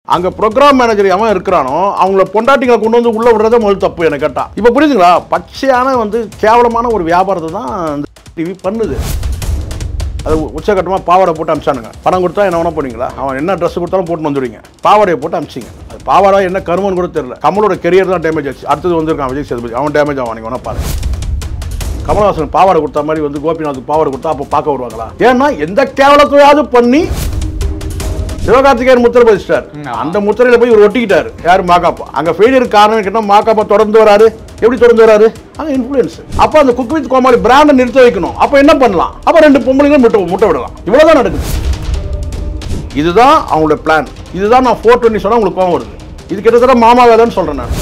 அங்க program manager எவன் இருக்கிறானோ அவங்கள பொண்டாட்டிங்களை கொண்டு வந்து உள்ள விடுறதே முதல் தப்பு எனக்கு கேட்டா இப்போ புரியுதுங்களா பச்சையான வந்து கேவலமான ஒரு வியாபாரத்தை தான் இந்த டிவி பண்ணுது அது உச்சகட்டமாக பாவாடை போட்டு அமிச்சானுங்க பணம் கொடுத்தா என்ன வேணா பண்ணுவீங்களா அவன் என்ன ட்ரெஸ் கொடுத்தாலும் போட்டு வந்துடுவீங்க பாவாடையை போட்டு அமிச்சிங்க அது பாவாடா என்ன கருமன்னு கூட தெரியல கமலோட கெரியர் தான் டேமேஜ் ஆச்சு அடுத்தது வந்திருக்கான் விஜய் சேதுபதி அவன் டேமேஜ் ஆவான் நீங்க வேணா பாருங்க கமலஹாசன் பாவாடை கொடுத்த மாதிரி வந்து கோபிநாத் பாவாடை கொடுத்தா அப்போ பார்க்க வருவாங்களா ஏன்னா எந்த கேவலத்தையாவது பண்ணி சிவகார்த்திகேயன் முத்திரை பதிச்சிட்டார் அந்த முத்திரையில போய் இவர் ஒட்டிக்கிட்டாரு யார் மாகாப்பா அங்க ஃபெயிலியர் காரணம் கேட்டா மாகாப்பா தொடர்ந்து வராரு எப்படி தொடர்ந்து வராரு அங்க இன்ஃபுளுன்ஸ் அப்ப அந்த குக் வித் கோமாளி பிராண்டை நிறுத்த வைக்கணும் அப்ப என்ன பண்ணலாம் அப்ப ரெண்டு பொம்பளைங்களும் முட்டை முட்டை விடலாம் இவ்வளவுதான் நடக்குது இதுதான் அவங்களோட பிளான் இதுதான் நான் ஃபோர் டுவெண்ட்டி சொன்னா உங்களுக்கு கோவம் வருது இது கிட்டத்தட்ட மாமா வேலைன்னு சொல்றேன் நான்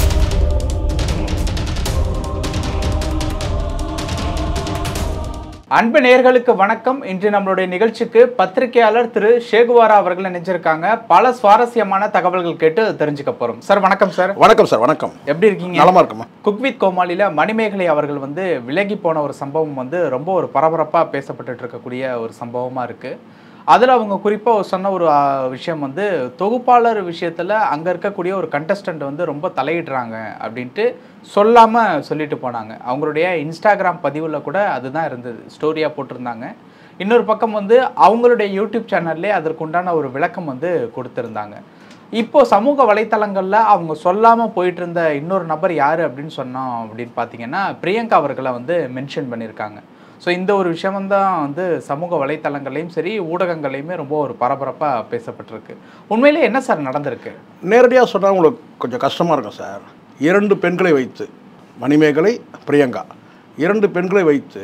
அன்பு நேயர்களுக்கு வணக்கம் இன்று நம்மளுடைய நிகழ்ச்சிக்கு பத்திரிகையாளர் திரு ஷேகுவாரா அவர்கள் நினைச்சிருக்காங்க பல சுவாரஸ்யமான தகவல்கள் கேட்டு தெரிஞ்சுக்க போறோம் சார் வணக்கம் சார் வணக்கம் சார் வணக்கம் எப்படி இருக்கீங்க நலமா இருக்குமா குக் வித் கோமாளியில மணிமேகலை அவர்கள் வந்து விலகி போன ஒரு சம்பவம் வந்து ரொம்ப ஒரு பரபரப்பா பேசப்பட்டுட்டு இருக்கக்கூடிய ஒரு சம்பவமா இருக்கு அதில் அவங்க குறிப்பாக சொன்ன ஒரு ஆ, விஷயம் வந்து தொகுப்பாளர் விஷயத்தில் அங்கே இருக்கக்கூடிய ஒரு கண்டஸ்டன்ட் வந்து ரொம்ப தலையிடுறாங்க அப்படின்ட்டு சொல்லாமல் சொல்லிட்டு போனாங்க அவங்களுடைய இன்ஸ்டாகிராம் பதிவில் கூட அதுதான் இருந்தது ஸ்டோரியாக போட்டிருந்தாங்க இன்னொரு பக்கம் வந்து அவங்களுடைய யூடியூப் சேனல்லே அதற்குண்டான ஒரு விளக்கம் வந்து கொடுத்துருந்தாங்க இப்போ சமூக வலைத்தளங்கள்ல அவங்க சொல்லாம போயிட்டு இருந்த இன்னொரு நபர் யாரு அப்படின்னு சொன்னோம் அப்படின்னு பார்த்தீங்கன்னா பிரியங்கா அவர்களை வந்து மென்ஷன் பண்ணியிருக்காங்க ஸோ இந்த ஒரு விஷயம் தான் வந்து சமூக வலைத்தளங்களையும் சரி ஊடகங்களையுமே ரொம்ப ஒரு பரபரப்பாக பேசப்பட்டிருக்கு உண்மையிலே என்ன சார் நடந்திருக்கு நேரடியாக சொன்னால் உங்களுக்கு கொஞ்சம் கஷ்டமாக இருக்கும் சார் இரண்டு பெண்களை வைத்து மணிமேகலை பிரியங்கா இரண்டு பெண்களை வைத்து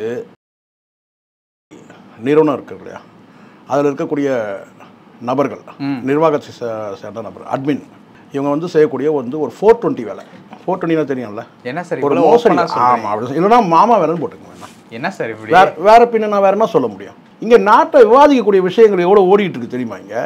நிறுவனம் இருக்கு இல்லையா அதில் இருக்கக்கூடிய நபர்கள் ம். நிர்வாகத்தை சே- சேர்ந்த நபர் அட்மின் இவங்க வந்து செய்யக்கூடிய வந்து ஒரு ஃபோர் டுவெண்ட்டி வேலை ஃபோர் டுவெண்ட்டினா தெரியும்ல என்ன சார் ஒரு இவ்வளவு மோசடி open ஆ சொல்றீங்க? ஆமாம் அப்படி இல்லைன்னா மாமா வேலைன்னு போட்டுக்கோங்க வேணா என்ன சார் இப்படி வேற வேற பின்ன நான் வேற என்ன சொல்ல முடியும் இங்கே நாட்டை விவாதிக்கக்கூடிய விஷயங்கள் எவ்வளோ ஓடிட்டு இருக்கு தெரியுமா இங்கே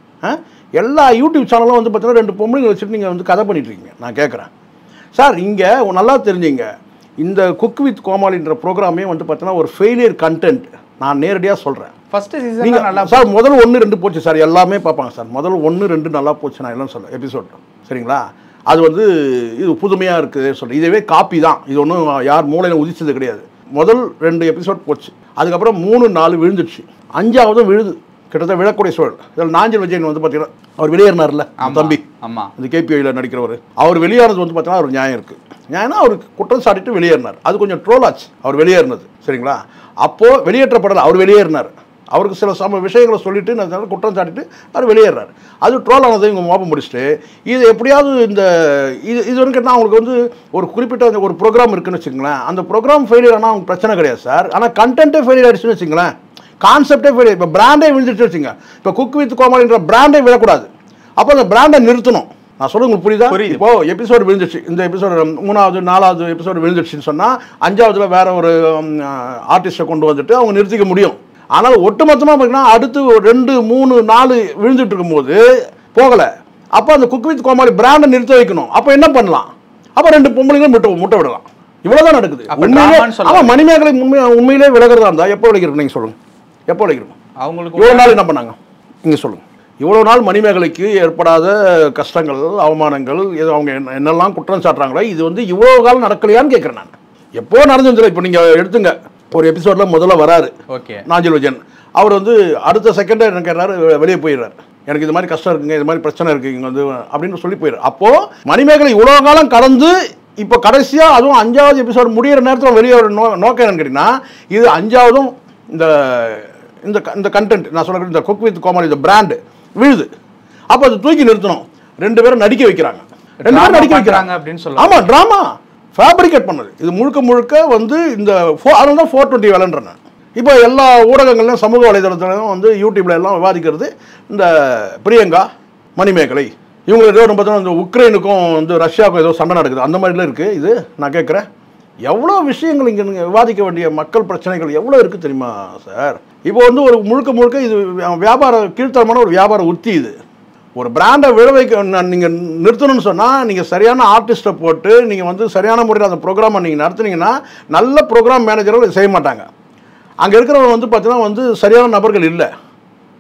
எல்லா யூடியூப் சேனலும் வந்து பார்த்தீங்கன்னா ரெண்டு பொம்பளைங்க வச்சுட்டு நீங்கள் வந்து கதை பண்ணிட்டு இருக்கீங்க நான் கேட்குறேன் சார் இங்கே நல்லா தெரிஞ்சுங்க இந்த குக் வித் கோமாளின்ற ப்ரோக்ராமே வந்து பார்த்தீங்கன்னா ஒரு ஃபெயிலியர் கண்டென்ட் நான் நேரடியாக சொல்கிறேன் ஃபர்ஸ்ட் சீசன் நீங்க நல்லா சார் முதல் ஒன்று ரெண்டு போச்சு சார் எல்லாமே பார்ப்பாங்க சார் முதல் ஒன்று ரெண்டு நல்லா போச்சு நான் இல்லைன்னு சொல்ல எபிசோட் சரிங்களா அது வந்து இது புதுமையாக இருக்குது சொல்லி இதுவே காப்பி தான் இது ஒன்றும் யார் மூளையில் உதிச்சது கிடையாது முதல் ரெண்டு எபிசோட் போச்சு அதுக்கப்புறம் மூணு நாலு விழுந்துச்சு அஞ்சாவதும் விழுது கிட்டத்தட்ட விழக்கூடிய சூழல் இதில் நாஞ்சல் விஜயன் வந்து பார்த்தீங்கன்னா அவர் வெளியேறினார்ல ஆமா, தம்பி ஆமா இந்த கேபிஐயில் நடிக்கிறவர் அவர் வெளியேறது வந்து பார்த்தீங்கன்னா ஒரு நியாயம் இருக்குது நியாயம்னா அவருக்கு குற்றம் சாட்டிட்டு வெளியேறினார் அது கொஞ்சம் ட்ரோல் ஆச்சு அவர் வெளியேறினது சரிங்களா அப்போது வெளியேற்றப்படலை அவர் வெளியேறினார் அவருக்கு சில சம விஷயங்களை சொல்லிட்டு நான் குற்றம் சாட்டிட்டு அவர் வெளியேறார் அது ட்ரோல் ஆனதை இவங்க மோப்பம் முடிச்சுட்டு இது எப்படியாவது இந்த இது இது வந்து கேட்டால் அவங்களுக்கு வந்து ஒரு குறிப்பிட்ட அந்த ஒரு ப்ரோக்ராம் இருக்குன்னு வச்சுங்களேன் அந்த ப்ரோக்ராம் ஃபெயிலியர் ஆனால் அவங்க பிரச்சனை கிடையாது சார் ஆனால் கண்டென்ட்டே ஃபெயிலியர் ஆயிடுச்சுன்னு வச்சுங்களேன் கான்செப்டே ஃபெயிலியர் இப்போ பிராண்டே விழுந்துட்டு வச்சுங்க இப்போ குக் வித் கோமாளின்ற பிராண்டே விழக்கூடாது அப்போ அந்த பிராண்டை நிறுத்தணும் நான் சொல்ல உங்களுக்கு புரியுதா புரியுது. இப்போ எபிசோடு விழுந்துச்சு இந்த எபிசோடு மூணாவது நாலாவது எபிசோடு விழுந்துச்சுன்னு சொன்னால் அஞ்சாவதுல வேற ஒரு ஆர்டிஸ்ட்டை கொண்டு வந்துட்டு அவங்க நிறுத்திக்க முடியும் ஆனால் ஒட்டுமொத்தமாக பார்த்தீங்கன்னா அடுத்து ஒரு ரெண்டு மூணு நாலு விழுந்துட்டு இருக்கும்போது போகலை அப்போ அந்த குக் வித் கோமாளி பிராண்டை நிறுத்த வைக்கணும் அப்போ என்ன பண்ணலாம் அப்போ ரெண்டு பொம்பளைங்களும் முட்டை முட்டை விடலாம் இவ்வளவுதான் நடக்குது அப்ப உண்மையிலே drama ன்னு சொல்ல ஆமாம் மணிமேகலை உண்மை உண்மையிலே விலகிறதா இருந்தா எப்போ விலகிருக்கும் நீங்கள் சொல்லுங்க எப்போ விலகிருக்கும் அவங்களுக்கு இவ்வளோ நாள் என்ன பண்ணாங்க நீங்கள் சொல்லுங்கள் இவ்வளோ நாள் மணிமேகலைக்கு ஏற்படாத கஷ்டங்கள் அவமானங்கள் ஏதோ அவங்க என்ன என்னெல்லாம் குற்றம் சாட்டுறாங்களோ இது வந்து இவ்வளோ காலம் நடக்கலையான்னு கேட்குறேன் நான் எப்போ நடந்துச்சு இப்போ நீங்கள் எடுத்துங்க ஒரு எபிசோடில் முதல்ல வராரு ஓகே நாஞ்சில் விஜயன் அவர் வந்து அடுத்த செகண்டே என்ன கேட்டாரு வெளியே போயிடுறாரு எனக்கு இது மாதிரி கஷ்டம் இருக்குங்க இது மாதிரி பிரச்சனை இருக்கு இங்கே வந்து அப்படின்னு சொல்லி போயிடுறாரு அப்போ மணிமேகலை இவ்வளோ காலம் கடந்து இப்போ கடைசியாக அதுவும் அஞ்சாவது எபிசோடு முடியிற நேரத்தில் வெளியே ஒரு நோ நோக்கம் என்னன்னு கேட்டிங்கன்னா இது அஞ்சாவதும் இந்த இந்த க- இந்த கண்டென்ட் நான் சொல்ல இந்த குக் வித் கோமாளி இந்த பிராண்டு விழுது அப்போ அதை தூக்கி நிறுத்தணும் ரெண்டு பேரும் நடிக்க வைக்கிறாங்க ரெண்டு பேரும் Drama நடிக்க பண்றாங்க வைக்கிறாங்க அப்படின்னு சொல்லலாம். ஆமா ட்ராமா ஃபேப்ரிகேட் பண்ணது இது முழுக்க முழுக்க வந்து இந்த ஃபோ அதனால தான் ஃபோர் டுவெண்ட்டி வேலைன்றேன் இப்போ எல்லா ஊடகங்கள்லையும் சமூக வலைதளத்திலும் வந்து யூடியூப்ல எல்லாம் விவாதிக்கிறது இந்த பிரியங்கா மணிமேகலை இவங்க ஏதோ நம்ம பார்த்தோம்னா இந்த உக்ரைனுக்கும் வந்து ரஷ்யாவுக்கும் ஏதோ சண்டை நடக்குது அந்த மாதிரிலாம் இருக்குது இது நான் கேட்குறேன் எவ்வளோ விஷயங்கள் இங்கே நீங்கள் விவாதிக்க வேண்டிய மக்கள் பிரச்சனைகள் எவ்வளோ இருக்குது தெரியுமா சார் இப்போ வந்து ஒரு முழுக்க முழுக்க இது வியாபார கீழ்த்தரமான ஒரு வியாபார உத்தி இது ஒரு பிராண்டை விழ வைக்க நீங்கள் நிறுத்தணும்னு சொன்னால் நீங்கள் சரியான ஆர்டிஸ்ட்டை போட்டு நீங்கள் வந்து சரியான முறையில் அந்த ப்ரோக்ராமை நீங்கள் நடத்துனீங்கன்னா நல்ல ப்ரோக்ராம் மேனேஜர்கள் இதை செய்ய மாட்டாங்க அங்கே இருக்கிறவங்க வந்து பார்த்தீங்கன்னா வந்து சரியான நபர்கள் இல்லை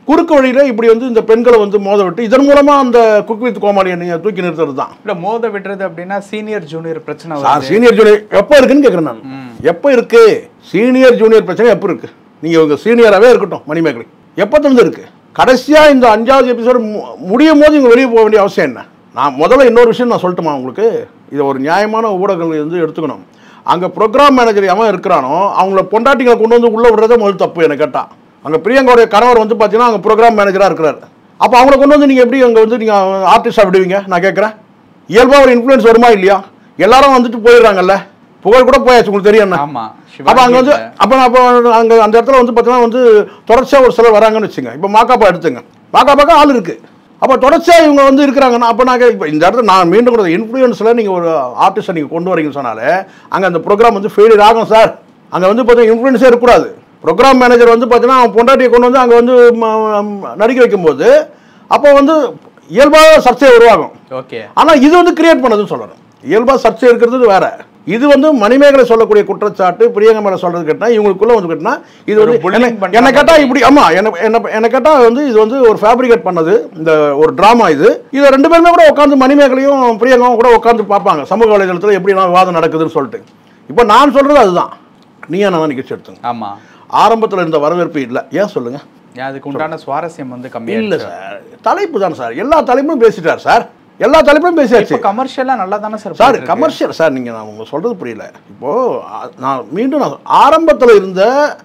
குறுக்கு வழியில் இப்படி வந்து இந்த பெண்களை வந்து மோத விட்டு இதன் மூலமாக அந்த குக் வித் கோமாளியை நீங்கள் தூக்கி நிறுத்துறது தான் இல்ல மோத விடுறது அப்படின்னா சீனியர் ஜூனியர் பிரச்சனை சார் வருது சீனியர் ஜூனியர் எப்போ இருக்குன்னு கேட்குறேன் நான் எப்போ இருக்கு சீனியர் ஜூனியர் பிரச்சனை எப்போ இருக்கு நீங்கள் உங்கள் சீனியராகவே இருக்கட்டும் மணிமேகலை எப்போ தந்து இருக்கு கடைசியாக இந்த அஞ்சாவது எபிசோடு முடியும் போது இவங்க வெளியே போக வேண்டிய அவசியம் என்ன நான் முதல்ல இன்னொரு விஷயம் நான் சொல்லட்டுமா உங்களுக்கு இதை ஒரு நியாயமான ஊடகங்கள் வந்து எடுத்துக்கணும் அங்கே ப்ரோக்ராம் மேனேஜர் எவன் இருக்கிறானோ அவங்கள பொண்டாட்டிகளை கொண்டு வந்து உள்ளே விடுறதே முதல் தப்பு எனக்கு கேட்டால் அங்கே பிரியங்காவுடைய கணவர் வந்து பார்த்தீங்கன்னா அங்கே ப்ரோக்ராம் மேனேஜராக இருக்கிறாரு அப்போ அவங்கள கொண்டு வந்து நீங்கள் எப்படி அங்கே வந்து நீங்கள் ஆர்டிஸ்டாக விடுவீங்க நான் கேட்குறேன் இயல்பாக ஒரு இன்ஃப்ளூயன்ஸ் வருமா இல்லையா எல்லாரும் வந்துட்டு போயிடுறாங்கல்ல புகழ் கூட போயாச்சு உங்களுக்கு தெரியும் என்ன ஆமா அப்போ அங்கே வந்து சிவாஜி அப்போ அப்போ அங்கே அந்த இடத்துல வந்து பார்த்தீங்கன்னா வந்து தொடர்ச்சியாக ஒரு சிலர் வராங்கன்னு வச்சுங்க இப்போ மாக்காப்பா எடுத்துங்க மாக்காப்பாக்கா ஆள் இருக்குது அப்போ தொடர்ச்சியாக இவங்க வந்து இருக்கிறாங்கன்னா அப்போ நாங்கள் இப்போ இந்த இடத்துல நான் மீண்டும் கூட இன்ஃப்ளூயன்ஸில் நீங்கள் ஒரு ஆர்டிஸ்ட்டை நீங்கள் கொண்டு வரீங்கன்னு சொன்னாலே அங்கே அந்த ப்ரோக்ராம் வந்து ஃபெயிலியர் ஆகும் சார் அங்கே வந்து பார்த்தீங்கன்னா இன்ஃப்ளூயன்ஸே இருக்கக்கூடாது ப்ரோக்ராம் மேனேஜர் வந்து பார்த்தீங்கன்னா அவன் பொண்டாட்டியை கொண்டு வந்து அங்கே வந்து ம- ம- நடிக்க வைக்கும்போது அப்போ வந்து இயல்பாக சர்ச்சை உருவாகும் ஓகே ஆனால் இது வந்து கிரியேட் பண்ணதுன்னு சொல்லணும் இயல்பாக சர்ச்சை இருக்கிறது வேற இது வந்து மணிமேகலை சொல்லக்கூடிய குற்றச்சாட்டு பிரியங்கா மேல சொல்றது கேட்டா இவங்களுக்குள்ள வந்து கேட்டா இது ஒரு வந்து bullying என்ன- பண்ற என்ன கேட்டா மாதிரி. இப்படி ஆமா என்ன என்ன என்ன கேட்டா வந்து இது வந்து ஒரு ஃபேப்ரிகேட் பண்ணது இந்த ஒரு டிராமா இது இதை ரெண்டு பேருமே கூட உட்காந்து மணிமேகலையும் பிரியங்காவும் கூட உட்காந்து பார்ப்பாங்க சமூக வலைதளத்தில் எப்படிலாம் விவாதம் நடக்குதுன்னு சொல்லிட்டு இப்போ நான் சொல்றது அதுதான் நீயா நான் நிகழ்ச்சி எடுத்துங்க ஆமா ஆரம்பத்தில் இருந்த வரவேற்பு இல்லை ஏன் சொல்லுங்க ஏன் அதுக்கு உண்டான சுவாரஸ்யம் வந்து கம்மியா இல்லை இருக்கு சார் தலைப்பு தான் சார் எல்லா தலைப்பும் பேசிட்டார் சார் எல்லா தலைப்பும் பேசியாச்சு இப்போ கமர்ஷியலா நல்லா தானே சார் சார் போயிட்டு இருக்கு? கமர்ஷியல் சார் நீங்கள் நான் உங்களுக்கு சொல்கிறது புரியல இப்போது அ- நான் மீண்டும் நான் ஆரம்பத்தில் இருந்த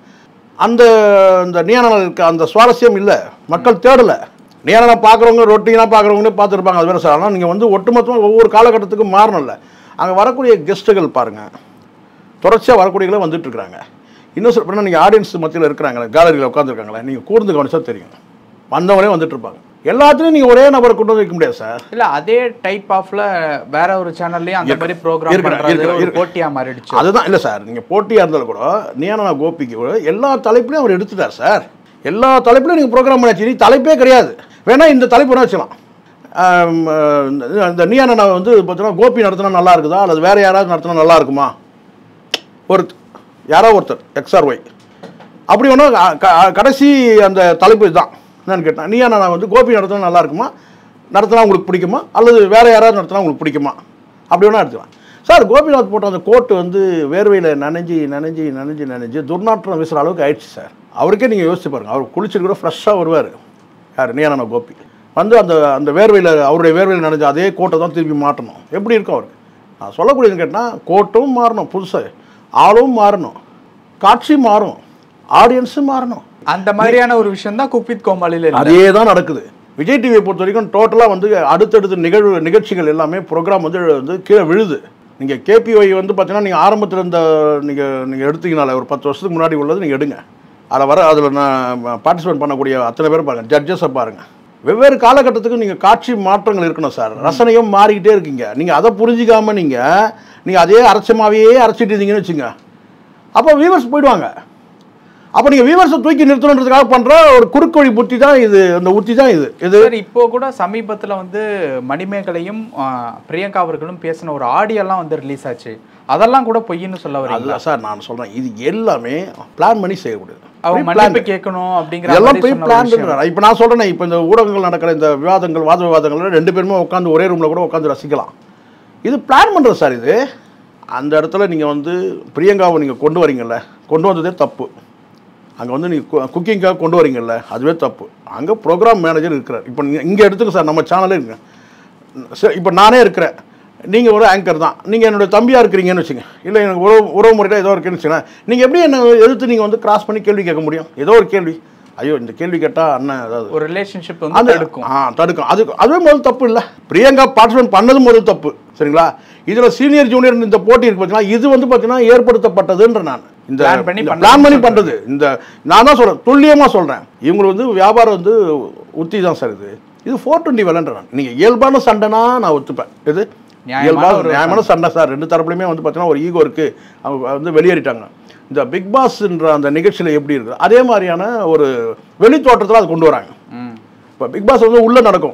அந்த இந்த நியானம் இருக்க அந்த சுவாரஸ்யம் இல்லை மக்கள் தேடலை நியானம் பார்க்குறவங்க ரொட்டீனாக பார்க்குறவங்களே பார்த்துருப்பாங்க அது வேறு சார் ஆனால் நீங்கள் வந்து ஒட்டுமொத்தமாக ஒவ்வொரு காலகட்டத்துக்கும் மாறணும்ல அங்கே வரக்கூடிய கெஸ்ட்டுகள் பாருங்கள் தொடர்ச்சியாக வரக்கூடியவங்களே வந்துட்டு இருக்கிறாங்க இன்னும் சொல்ல போனால் நீங்கள் ஆடியன்ஸ் மத்தியில் இருக்கிறாங்களே கேலரியில் உட்காந்துருக்காங்களே நீங்கள் கூர்ந்து கவனிச்சா தெரியும் வந்தவங்களே வந்துட்டு இருப்பாங்க எல்லாத்துலேயும் நீங்கள் ஒரே நபரை கொண்டு வந்து வைக்க முடியாது சார் இல்ல அதே டைப் ஆஃப்ல வேற ஒரு சேனல்லயும் அந்த இருக்கு. மாதிரி ப்ரோக்ராம் இருக்கு, பண்றது இருக்கு, ஒரு இருக்கு. போட்டியா மாறிடுச்சு அதுதான் இல்லை சார் நீங்கள் போட்டியாக இருந்தாலும் கூட நியானா கோபிக்கு கூட எல்லா தலைப்புலையும் அவர் எடுத்துட்டார் சார் எல்லா தலைப்புலையும் நீங்கள் ப்ரோக்ராம் பண்ணியாச்சு நீ தலைப்பே கிடையாது வேணா இந்த தலைப்பு வேணா வச்சுக்கலாம் ஆம், அஹ், இந்த நியானா வந்து பார்த்தீங்கன்னா கோபி நடத்தினா நல்லா இருக்குதா அல்லது வேற யாராவது நடத்தினா நல்லா இருக்குமா ஒரு யாரோ ஒருத்தர் எக்ஸ்ஆர் ஒய் அப்படி ஒன்றும் கடைசி அந்த தலைப்பு இதுதான் என்னன்னு கேட்டேன் நீயா நான் வந்து கோபி நடத்தினா நல்லா இருக்குமா நடத்தினா உங்களுக்கு பிடிக்குமா அல்லது வேற யாராவது நடத்தினா உங்களுக்கு பிடிக்குமா அப்படி வேணா எடுத்துக்கலாம் சார் கோபிநாத் போட்ட அந்த கோட்டு வந்து வேர்வையில் நனைஞ்சி நனைஞ்சி நனைஞ்சி நனைஞ்சி துர்நாற்றம் வீசுகிற அளவுக்கு ஆயிடுச்சு சார் அவருக்கே நீங்கள் யோசிச்சு பாருங்க அவர் குளிச்சுட்டு கூட ஃப்ரெஷ்ஷாக வருவார் யார் நீயானா கோபி வந்து அந்த அந்த வேர்வையில் அவருடைய வேர்வையில் நனைஞ்ச அதே கோட்டை தான் திருப்பி மாட்டணும் எப்படி இருக்கும் அவருக்கு நான் சொல்லக்கூடியதுன்னு கேட்டால் கோட்டும் மாறணும் புதுசாக ஆளும் மாறணும் காட்சி மாறும் ஆடியன்ஸும் மாறணும் அந்த மாதிரியான ஒரு விஷயம் தான் குக்வித் கோமாளில இல்ல அதே தான் நடக்குது விஜய் டிவியை பொறுத்த வரைக்கும் டோட்டலாக வந்து அடுத்தடுத்த நிகழ்வு நிகழ்ச்சிகள் எல்லாமே ப்ரோக்ராம் வந்து வந்து கீழே விழுது நீங்கள் கேபிஒய் வந்து பார்த்தீங்கன்னா நீங்கள் ஆரம்பத்தில் இருந்த நீங்கள் நீங்கள் எடுத்தீங்கனால ஒரு பத்து வருஷத்துக்கு முன்னாடி உள்ளது நீங்கள் எடுங்க அதில் வர அதில் நான் பார்ட்டிசிபேட் பண்ணக்கூடிய அத்தனை பேரும் பாருங்கள் ஜட்ஜஸை பாருங்கள் வெவ்வேறு காலகட்டத்துக்கு நீங்கள் காட்சி மாற்றங்கள் இருக்கணும் சார் ரசனையும் மாறிக்கிட்டே இருக்கீங்க நீங்கள் அதை புரிஞ்சிக்காம நீங்கள் நீங்கள் அதே அரைச்சமாவே அரைச்சிட்டு இருந்தீங்கன்னு வச்சுங்க அப்போ வியூவர்ஸ் போயிடுவாங்க அப்போ நீங்கள் வியூவர்ஸை தூக்கி நிறுத்தணுன்றதுக்காக பண்ணுற ஒரு குறுக்கு வழி புத்தி தான் இது அந்த உத்தி தான் இது இது சார் இப்போ கூட சமீபத்துல வந்து மணிமேகலையும் ஆ, பிரியங்கா அவர்களும் பேசின ஒரு ஆடியோலாம் வந்து ரிலீஸ் ஆச்சு அதெல்லாம் கூட பொய்ன்னு சொல்ல வரீங்க அதுதான் சார் நான் சொல்கிறேன் இது எல்லாமே பிளான் பண்ணி செய்யக்கூடியது அவங்க மன்னிப்பு கேட்கணும் அப்படிங்கிற இதெல்லாம் மாதிரி போய் சொன்ன ஒரு பிளான் விஷயம். பண்ணுறாங்க இப்போ நான் சொல்கிறேன் இப்போ இந்த ஊடகங்கள் நடக்கிற இந்த விவாதங்கள் வாத விவாதங்கள் ரெண்டு பேருமே உட்காந்து ஒரே ரூமில் கூட உட்காந்து ரசிக்கலாம் இது பிளான் பண்ணுறது சார் இது அந்த இடத்துல நீங்கள் வந்து பிரியங்காவை நீங்கள் கொண்டு வரீங்கல்ல கொண்டு வந்ததே தப்பு அங்கே வந்து நீங்கள் குக்கிங்காக கொண்டு வரீங்கல்ல அதுவே தப்பு அங்கே ப்ரோக்ராம் மேனேஜர் இருக்கிறார் இப்போ நீங்கள் இங்கே எடுத்துக்க சார் நம்ம சேனலே இருங்க சரி இப்போ நானே இருக்கிறேன் நீங்கள் ஒரு ஆங்கர் தான் நீங்கள் என்னோட தம்பியாக இருக்கிறீங்கன்னு வச்சுங்க இல்லை எனக்கு உறவு உறவு முறையில் ஏதோ இருக்குன்னு வச்சுங்க நீங்கள் எப்படி என்ன எதிர்த்து நீங்கள் வந்து கிராஸ் பண்ணி கேள்வி கேட்க முடியும் ஏதோ ஒரு கேள்வி ஐயோ இந்த கேள்வி கேட்டால் அண்ணன் ஏதாவது ஒரு ரிலேஷன்ஷிப் வந்து அந்த எடுக்கும் ஆ தடுக்கும் அது அதுவே முதல் தப்பு இல்லை பிரியங்கா பார்ட்டிசிபேட் பண்ணது முதல் தப்பு சரிங்களா இதில் சீனியர் ஜூனியர் இந்த போட்டி இருக்கு பார்த்தீங்கன்னா இது வந்து பார்த்தீங்கன்னா ஏற்படுத்தப்பட்டதுன்ற நான் இந்த Plan பண்ணி பண்ணது பிளான் பண்ணி பண்ணுறது இந்த நான் தான் சொல்கிறேன் துல்லியமாக சொல்கிறேன் இவங்களுக்கு வந்து வியாபாரம் வந்து உத்தி தான் சார் இது இது ஃபோர் டுவெண்ட்டி விளையாண்டு நான் நீங்கள் இயல்பான சண்டைனா நான் ஒத்துப்பேன் இது நியாயமான இயல்பான ஒரு நியாயமான சண்டை சார் ரெண்டு தரப்புலையுமே வந்து பார்த்தீங்கன்னா ஒரு ஈகோ இருக்குது அவங்க வந்து வெளியேறிட்டாங்க இந்த பிக் பாஸ்ன்ற அந்த நிகழ்ச்சியில் எப்படி இருக்குது அதே மாதிரியான ஒரு வெளி தோற்றத்தில் அது கொண்டு வராங்க ம். இப்போ பிக் பாஸ் வந்து உள்ளே நடக்கும்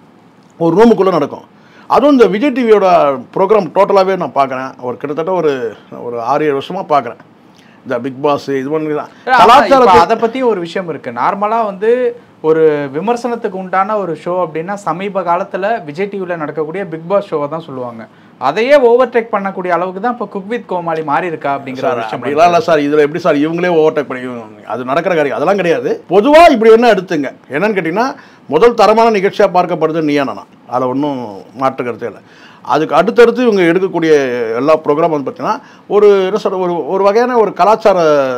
ஒரு ரூமுக்குள்ளே நடக்கும் அதுவும் இந்த விஜய் டிவியோட ப்ரோக்ராம் டோட்டலாகவே நான் பார்க்குறேன் ஒரு கிட்டத்தட்ட ஒரு ஒரு ஆறு ஏழு வருஷமாக பார்க்குறேன் இந்த பிக் பாஸ் இது பண்ணி ஆமா, இப்ப கலாச்சாரத்தை அத பத்தி ஒரு விஷயம் இருக்கு நார்மலா வந்து ஒரு விமர்சனத்துக்கு உண்டான ஒரு ஷோ அப்படின்னா சமீப காலத்துல விஜய் டிவியில் நடக்கக்கூடிய பிக் பாஸ் ஷோவை தான் சொல்லுவாங்க அதையே ஓவர்டேக் பண்ணக்கூடிய அளவுக்கு தான் இப்போ குக் வித் கோமாளி மாறி இருக்கா அப்படிங்கிற சார் ஒரு விஷயம் அப்படிலாம் இல்லை சார் இதில் எப்படி சார் இவங்களே ஓவர்டேக் பண்ணி அது நடக்கிற காரியம் அதெல்லாம் கிடையாது பொதுவாக இப்படி என்ன எடுத்துங்க என்னன்னு கேட்டிங்கன்னா முதல் தரமான நிகழ்ச்சியாக பார்க்கப்படுது நீயா நானா அதில் ஒன்றும் மாற்று கருத்தே இல்லை அதுக்கு அடுத்தடுத்து இவங்க எடுக்கக்கூடிய எல்லா ப்ரோக்ராம் வந்து பார்த்தீங்கன்னா ஒரு என்ன சொல்ற ஒரு ஒரு வகையான ஒரு கலாச்சார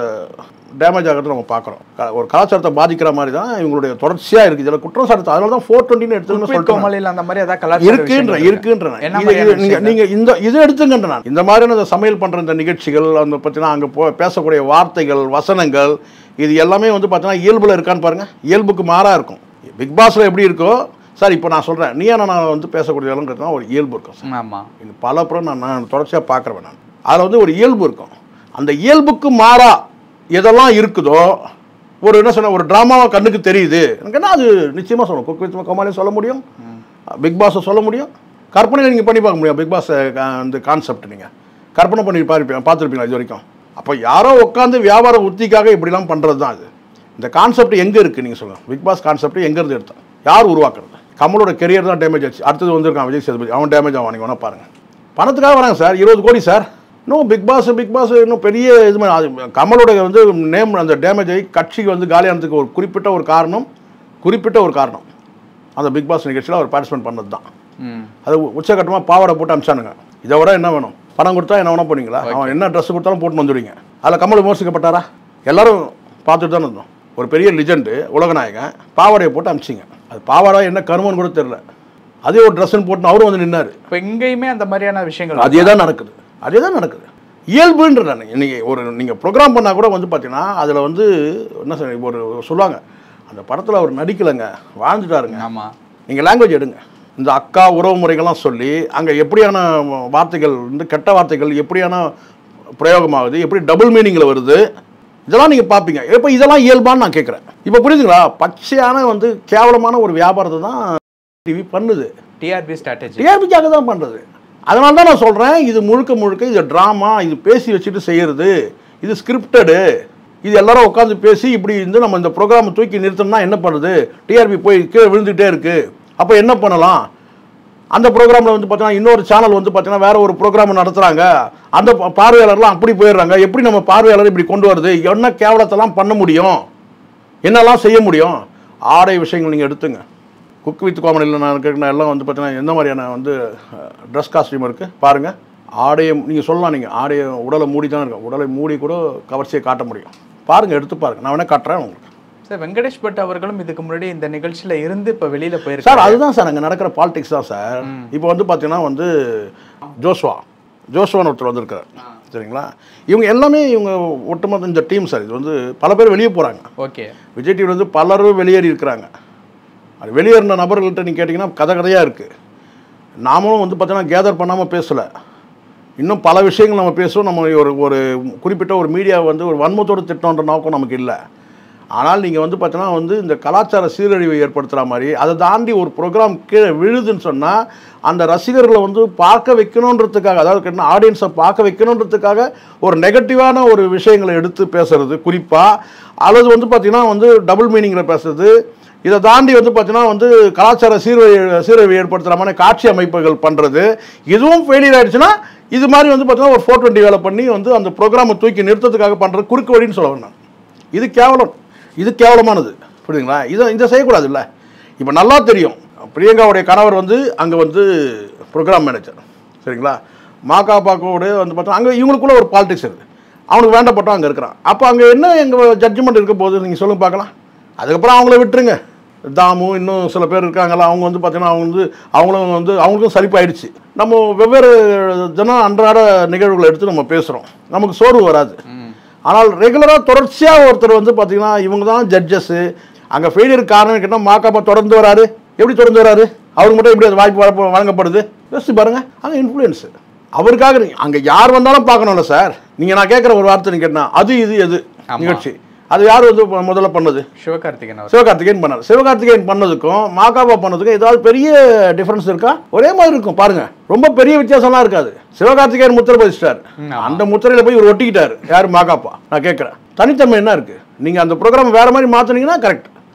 டேமேஜ் ஆகிறது நம்ம பார்க்குறோம் ஒரு கலாச்சாரத்தை பாதிக்கிற மாதிரி தான் இவங்களுடைய தொடர்ச்சியாக இருக்குது இதில் குற்றம் சாட்டு அதனால தான் ஃபோர் டுவெண்ட்டின்னு எடுத்துன்னு குக் வித் சொல்லிட்டு கோமாளியில் அந்த மாதிரி ஏதாவது கலாச்சார இருக்குன்ற விஷயங்கள் இருக்கா? இருக்குன்ற என்ன இது- மாதிரியான இது நீங்க விஷயங்கள்? நீங்க இந்த இது எடுத்துங்கன்ற நான் இந்த மாதிரியான இந்த சமையல் பண்ற இந்த நிகழ்ச்சிகள் அந்த பார்த்தீங்கன்னா அங்க போ பேசக்கூடிய வார்த்தைகள் வசனங்கள் இது எல்லாமே வந்து பார்த்தீங்கன்னா இயல்புல இருக்கான்னு பாருங்க இயல்புக்கு மாறா இருக்கும் பிக் பாஸ்ல எப்படி இருக்கோ சார் இப்போ நான் சொல்றேன் நீ நான் வந்து பேசக்கூடிய இடம்ன்றதுனா ஒரு இயல்பு இருக்கும் சார் ஆமா இது பல புறம் நான் நான் தொடர்ச்சியாக பார்க்குறேன் நான் அதில் வந்து ஒரு இயல்பு இருக்கும் அந்த இயல்புக்கு மாறா எதெல்லாம் இருக்குதோ ஒரு என்ன சொன்ன ஒரு ட்ராமாவை கண்ணுக்கு தெரியுது எனக்குன்னா அது நிச்சயமாக சொல்லணும் குக் வித் கோமாலையும் சொல்ல முடியும் பிக் பாஸை சொல்ல முடியும் கற்பனை நீங்கள் பண்ணி பார்க்க முடியும் பிக் பாஸ் அந்த கான்செப்ட் நீங்கள் கற்பனை பண்ணி பார்ப்பீங்க பார்த்துருப்பீங்களா இது வரைக்கும் அப்போ யாரோ உட்காந்து வியாபார உத்திக்காக இப்படிலாம் பண்ணுறது தான் இது இந்த கான்செப்ட் எங்கே இருக்குது நீங்கள் சொல்லுங்கள் பிக் பாஸ் கான்செப்ட் எங்கேருந்து எடுத்தோம் யார் உருவாக்குறது கமலோட கெரியர் தான் டேமேஜ் ஆச்சு அடுத்தது வந்திருக்கான் விஜய் சேதுபதி அவன் டேமேஜ் ஆவான் நீங்கள் வேணால் பாருங்கள் பணத்துக்காக வராங்க சார் இருபது கோடி சார் இன்னும் பிக் பாஸ் பிக் பாஸ் இன்னும் பெரிய இது மாதிரி அது கமலோட வந்து நேம் அந்த டேமேஜ் ஆகி கட்சிக்கு வந்து காலியானதுக்கு ஒரு குறிப்பிட்ட ஒரு காரணம் குறிப்பிட்ட ஒரு காரணம் அந்த பிக் பாஸ் நிகழ்ச்சியில் அவர் பார்ட்டிசிபேட் பண்ணது தான் ம் அது உச்சகட்டமாக பாவாடை போட்டு அமிச்சானுங்க இதை விட என்ன வேணும் பணம் கொடுத்தா என்ன வேணா போனீங்களா அவன் என்ன ட்ரெஸ் கொடுத்தாலும் போட்டு வந்துடுவீங்க அதில் கமல் விமர்சிக்கப்பட்டாரா எல்லாரும் பார்த்துட்டு தானே இருந்தோம் ஒரு பெரிய லிஜெண்டு உலகநாயகன் பாவாடையை போட்டு அமிச்சிங்க அது பாவாடை என்ன கருமன்னு கூட தெரில அதே ஒரு ட்ரெஸ்ஸுன்னு போட்டு அவரும் வந்து நின்னாரு இப்போ இங்கேயுமே அந்த மாதிரியான விஷயங்கள் அதே தான் நடக்குது அதே தான் நடக்குது இயல்புன்ற நான் இன்னைக்கு ஒரு நீங்கள் ப்ரோக்ராம் பண்ணால் கூட வந்து பார்த்தீங்கன்னா அதில் வந்து என்ன சொல்ற ஒரு சொல்லுவாங்க அந்த படத்தில் அவர் நடிக்கலைங்க வாழ்ந்துட்டாருங்க ஆமா நீங்கள் லாங்குவேஜ் எடுங்க இந்த அக்கா உறவு முறைகள்லாம் சொல்லி அங்கே எப்படியான வார்த்தைகள் வந்து கெட்ட வார்த்தைகள் எப்படியான பிரயோகமாகுது எப்படி டபுள் மீனிங்கில் வருது இதெல்லாம் நீங்கள் பார்ப்பீங்க இப்போ இதெல்லாம் இயல்பான்னு நான் கேட்குறேன் இப்போ புரியுதுங்களா பச்சையான வந்து கேவலமான ஒரு வியாபாரத்தை தான் டிவி பண்ணுது டிஆர்பி ஸ்ட்ராட்டஜி டிஆர்பிக்காக தான் பண்ணுறது அதனால தான் நான் சொல்கிறேன் இது முழுக்க முழுக்க இது ட்ராமா இது பேசி வச்சுட்டு செய்கிறது இது ஸ்கிரிப்டடு இது எல்லாரும் உட்காந்து பேசி இப்படி இருந்து நம்ம இந்த ப்ரோக்ராமை தூக்கி நிறுத்தணும்னா என்ன பண்ணுது டிஆர்பி போய் கீழே விழுந்துகிட்டே இருக்குது அப்போ என்ன பண்ணலாம் அந்த ப்ரோக்ராமில் வந்து பார்த்தீங்கன்னா இன்னொரு சேனல் வந்து பார்த்தீங்கன்னா வேற ஒரு ப்ரோக்ராம் நடத்துகிறாங்க அந்த பா- பார்வையாளர்லாம் அப்படி போயிடுறாங்க எப்படி நம்ம பார்வையாளர் இப்படி கொண்டு வருது என்ன கேவலத்தெல்லாம் பண்ண முடியும் என்னெல்லாம் செய்ய முடியும் ஆடை விஷயங்கள் நீங்கள் எடுத்துங்க குக் வித் காமெடியில் நான் கேட்குற எல்லாம் வந்து பார்த்தீங்கன்னா எந்த மாதிரியான வந்து ட்ரெஸ் காஸ்டியூம் இருக்குது பாருங்கள் ஆடையை நீங்கள் சொல்லலாம் நீங்கள் ஆடையை உடலை மூடி தான் இருக்கும் உடலை மூடி கூட கவர்ச்சியை காட்ட முடியும் பாருங்கள் எடுத்து பாருங்கள் நான் வேணால் காட்டுறேன் உங்களுக்கு சார் வெங்கடேஷ் பட் அவர்களும் இதுக்கு முன்னாடி இந்த நிகழ்ச்சியில இருந்து இப்போ வெளியில சார் போயிருக்காரு அதுதான் சார் அங்கே நடக்கிற பாலிடிக்ஸ் தான் சார் இப்போ வந்து பார்த்தீங்கன்னா வந்து ஜோஸ்வா ஜோஸ்வான்னு ஒருத்தர் வந்திருக்காரு சரிங்களா இவங்க எல்லாமே இவங்க ஒட்டுமொத்த இந்த டீம் சார் இது வந்து பல பேர் வெளியே போகிறாங்க ஓகே விஜய் டிவியில் வந்து பலரும் வெளியேறி இருக்கிறாங்க அது வெளியேறின நபர்கள்ட்ட நீங்கள் கேட்டிங்கன்னா கதை கதையாக இருக்குது நாமளும் வந்து பார்த்தீங்கன்னா கேதர் பண்ணாமல் பேசலை இன்னும் பல விஷயங்கள் நம்ம பேசுவோம் நம்ம ஒரு ஒரு குறிப்பிட்ட ஒரு மீடியா வந்து ஒரு வன்மத்தோடு திட்டம்ன்ற நோக்கம் நமக்கு இல்லை ஆனால் நீங்கள் வந்து பார்த்தீங்கன்னா வந்து இந்த கலாச்சார சீரழிவை ஏற்படுத்துகிற மாதிரி அதை தாண்டி ஒரு ப்ரோக்ராம் கீழே விழுதுன்னு சொன்னால் அந்த ரசிகர்களை வந்து பார்க்க வைக்கணுன்றதுக்காக அதாவது ஆடியன்ஸை பார்க்க வைக்கணுன்றதுக்காக ஒரு நெகட்டிவான ஒரு விஷயங்களை எடுத்து பேசுறது குறிப்பாக அல்லது வந்து பார்த்திங்கன்னா வந்து டபுள் மீனிங்கில் பேசுறது இதை தாண்டி வந்து பார்த்தீங்கன்னா வந்து கலாச்சார சீரழி சீரழிவை ஏற்படுத்துகிற மாதிரி காட்சி அமைப்புகள் பண்ணுறது இதுவும் ஃபெயிலியர் ஆயிடுச்சுன்னா இது மாதிரி வந்து பார்த்தீங்கன்னா ஒரு ஃபோர் டுவெண்ட்டி வேலை பண்ணி வந்து அந்த ப்ரோக்ராமை தூக்கி நிறுத்தத்துக்காக பண்ணுறது குறுக்கு வழின்னு சொல்ல நான் இது கேவலம் இது கேவலமானது புரியுதுங்களா இதை இதை செய்யக்கூடாது இல்லை இப்போ நல்லா தெரியும் பிரியங்காவுடைய கணவர் வந்து அங்கே வந்து ப்ரோக்ராம் மேனேஜர் சரிங்களா மாகாபாக்கோட வந்து பார்த்தா அங்கே இவங்களுக்குள்ள ஒரு பாலிடிக்ஸ் இருக்குது அவனுக்கு வேண்டப்பட்டவன் அங்கே இருக்கிறான் அப்போ அங்கே என்ன எங்கள் ஜட்ஜ்மெண்ட் இருக்க போகுது நீங்கள் சொல்லுங்க பார்க்கலாம் அதுக்கப்புறம் அவங்கள விட்டுருங்க தாமு இன்னும் சில பேர் இருக்காங்களா அவங்க வந்து பார்த்தீங்கன்னா அவங்க வந்து அவங்களும் வந்து அவங்களுக்கும் சலிப்பாயிடுச்சு நம்ம வெவ்வேறு தினம் அன்றாட நிகழ்வுகளை எடுத்து நம்ம பேசுகிறோம் நமக்கு சோர்வு வராது ஆனால் ரெகுலராக தொடர்ச்சியாக ஒருத்தர் வந்து பார்த்தீங்கன்னா இவங்க தான் ஜட்ஜஸ்ஸு அங்கே ஃபெயிலியர் காரணம் கேட்டால் மாக்காப்பா தொடர்ந்து வராரு எப்படி தொடர்ந்து வராரு அவருக்கு மட்டும் எப்படி அது வாய்ப்பு வழங்க- வழங்கப்படுது யோசிச்சு பாருங்க அங்கே இன்ஃப்ளூயன்ஸு அவருக்காக நீ- அங்கே யார் வந்தாலும் பார்க்கணும்ல சார் நீங்கள் நான் கேட்குற ஒரு வார்த்தை நீங்கள் கேட்டால் அது இது எது ஆமா. நிகழ்ச்சி அது யார் வந்து மு- முதல்ல பண்ணது சிவகார்த்திகேயன் அவர் சிவகார்த்திகேயன் பண்ணார் சிவகார்த்திகேயன் பண்ணதுக்கும் மாகாபா பண்ணதுக்கும் ஏதாவது பெரிய டிஃபரன்ஸ் இருக்கா ஒரே மாதிரி இருக்கும் பாருங்க ரொம்ப பெரிய வித்தியாசம்லாம் இருக்காது சிவகார்த்திகேயன் முத்திரை பதிச்சிட்டார் ம், ஆமா. அந்த முத்திரையில போய் இவர் ஒட்டிக்கிட்டாரு யார் மாகாப்பா நான் கேட்குறேன் தனித்தன்மை என்ன இருக்கு நீங்க அந்த ப்ரோக்ராம் வேற மாதிரி மாத்துனீங்கன்னா கரெக்ட்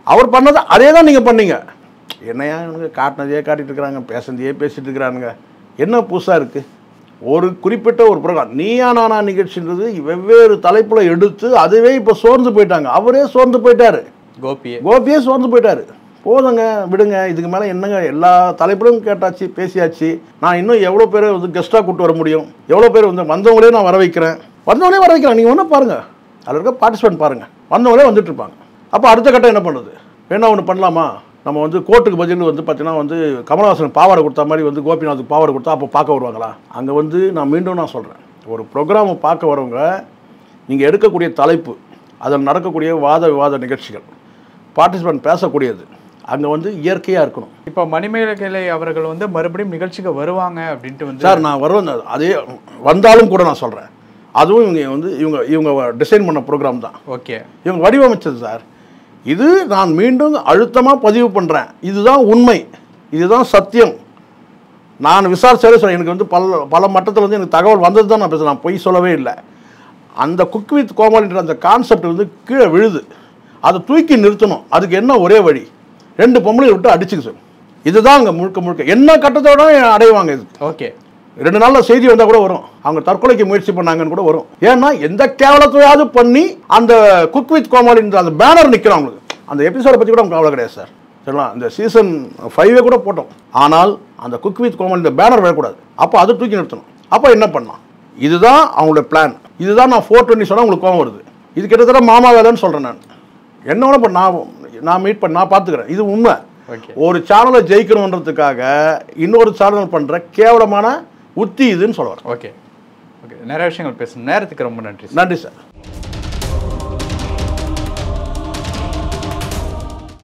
அவர் பண்ணது அதே தான் நீங்கள் பண்ணீங்க என்னையா இவனுங்க காட்டினதையே காட்டிட்டு இருக்கிறாங்க பேசுனதையே பேசிட்டு இருக்கிறானுங்க என்ன புதுசாக இருக்குது ஒரு குறிப்பிட்ட ஒரு ப்ரோக்ராம் நீயா நானா நிகழ்ச்சின்றது வெவ்வேறு தலைப்பில் எடுத்து அதுவே இப்போ சோர்ந்து போயிட்டாங்க அவரே சோர்ந்து போயிட்டாரு கோபியே கோபியே சோர்ந்து போயிட்டாரு போதுங்க விடுங்க இதுக்கு மேலே என்னங்க எல்லா தலைப்பிலும் கேட்டாச்சு பேசியாச்சு நான் இன்னும் எவ்வளோ பேரை வந்து கெஸ்ட்டாக கூட்டு வர முடியும் எவ்வளோ பேர் வந்து வந்தவங்களே நான் வர வைக்கிறேன் வந்தவங்களே வர வைக்கிறேன் நீங்கள் ஒன்றும் பாருங்கள் அதில் இருக்க பார்ட்டிசிபென்ட் பாருங்கள் வந்தவங்களே வந்துட்டு இருப்பாங்க அப்போ அடுத்த கட்டம் என்ன பண்ணுறது வேணா ஒன்று பண்ணலாமா நம்ம வந்து கோர்ட்டுக்கு பதில் வந்து பார்த்தீங்கன்னா வந்து கமலஹாசன் பாவாடை கொடுத்த மாதிரி வந்து கோபிநாத்துக்கு பாவாடை கொடுத்தா அப்போ பார்க்க வருவாங்களா அங்கே வந்து நான் மீண்டும் நான் சொல்கிறேன் ஒரு ப்ரோக்ராமை பார்க்க வரவங்க நீங்கள் எடுக்கக்கூடிய தலைப்பு அதில் நடக்கக்கூடிய வாத விவாத நிகழ்ச்சிகள் பார்ட்டிசிபென்ட் பேசக்கூடியது அங்கே வந்து இயற்கையாக இருக்கணும் இப்போ மணிமேகலை அவர்கள் வந்து மறுபடியும் நிகழ்ச்சிக்கு வருவாங்க அப்படின்ட்டு வந்து சார் நான் வருவேன் அதே வந்தாலும் கூட நான் சொல்கிறேன் அதுவும் இவங்க வந்து இவங்க இவங்க டிசைன் பண்ண ப்ரோக்ராம் தான் ஓகே இவங்க வடிவமைச்சது சார் இது நான் மீண்டும் அழுத்தமாக பதிவு பண்ணுறேன் இதுதான் உண்மை இதுதான் சத்தியம் நான் விசாரிச்சாலே சொல்ல எனக்கு வந்து பல பல மட்டத்தில் வந்து எனக்கு தகவல் வந்தது தான் நான் பேசுகிறேன் நான் பொய் சொல்லவே இல்லை அந்த குக் வித் கோமாளின்ற அந்த கான்செப்ட் வந்து கீழே விழுது அதை தூக்கி நிறுத்தணும் அதுக்கு என்ன ஒரே வழி ரெண்டு பொம்பளை விட்டு அடிச்சுக்க சார் இதுதான் அங்கே முழுக்க முழுக்க என்ன கட்டத்தோட அடைவாங்க இது ஓகே ரெண்டு நாள்ல செய்தி வந்தா கூட வரும் அவங்க தற்கொலைக்கு முயற்சி பண்ணாங்கன்னு கூட வரும் ஏன்னா எந்த கேவலத்தையாவது பண்ணி அந்த குக் வித் கோமாளின்ற அந்த பேனர் நிற்கிறோம் அவங்களுக்கு அந்த எபிசோட பற்றி கூட அவங்க கவலை கிடையாது சார் சரிங்களா இந்த சீசன் ஃபைவே கூட போட்டோம் ஆனால் அந்த குக் வித் கோமாளி இந்த பேனர் வரக்கூடாது அப்போ அதை தூக்கி நிறுத்தணும் அப்போ என்ன பண்ணலாம் இதுதான் அவங்களோட பிளான் இதுதான் நான் ஃபோர் டுவெண்ட்டி சொன்னால் உங்களுக்கு கோவம் வருது இது கிட்டத்தட்ட மாமா வேலைன்னு சொல்கிறேன் நான் என்ன வேணா பண்ண நான் நான் மீட் பண்ண நான் பார்த்துக்கிறேன் இது உண்மை ஓகே ஒரு சேனலை ஜெயிக்கணுன்றதுக்காக இன்னொரு சேனல் பண்ணுற கேவலமான உத்தி இதுன்னு சொல்ல வரேன் ஓகே ஓகே நிறைய விஷயங்கள் பேசணும் நேரத்துக்கு ரொம்ப நன்றி நன்றி சார்